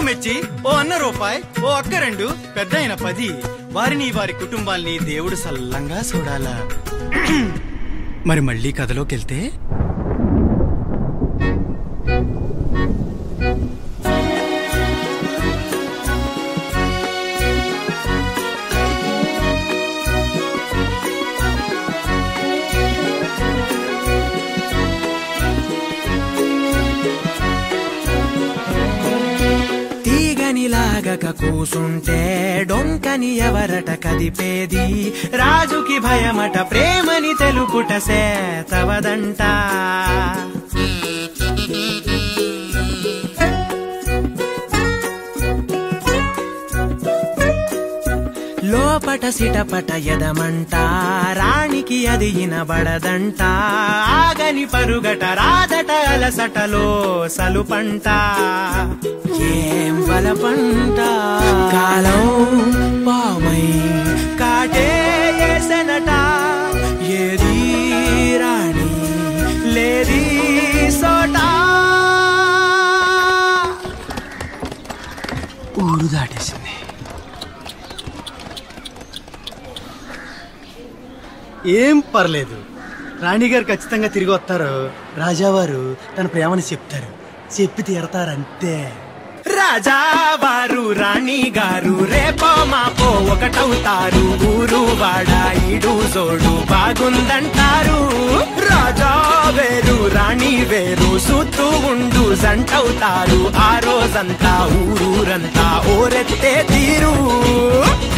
మెచ్చి ఓ అన్న రూపాయి ఓ అక్క రెండు పెద్ద అయిన పది వారిని వారి కుటుంబాల్ని దేవుడు సల్లంగా చూడాలా మరి మళ్ళీ కథలోకి వెళ్తే తీగని లాగక కూసుంటే డొంకని ఎవరట కదిపేది రాజుకి భయమట ప్రేమని తెలుపుట సేతవదంట లోపట సిటపట ఎదమంట రాణికి అది ఇనబడదంట ఆగని పరుగట రాదట అలసటలో సలుపంట ఏం బలపంట కాలం పామై కాటే ఏసెనట ఏది రాణి లేది సోటా ఊరు దాటేసింది ఏం పర్లేదు రాణిగారు ఖచ్చితంగా తిరిగి వస్తారు రాజావారు తన ప్రేమని చెప్తారు చెప్పి తీరతారంతే రాజా వారు రాణి గారు రేపో మాపో ఒకటవుతారు ఊరు వాడ ఈడు జోడు బాగుందంటారు రాజా వేరు రాణి వేరు సూత్తు ఉండు జంటవుతారు ఆ రోజంతా ఊరూరంతా ఓరెత్తే తీరు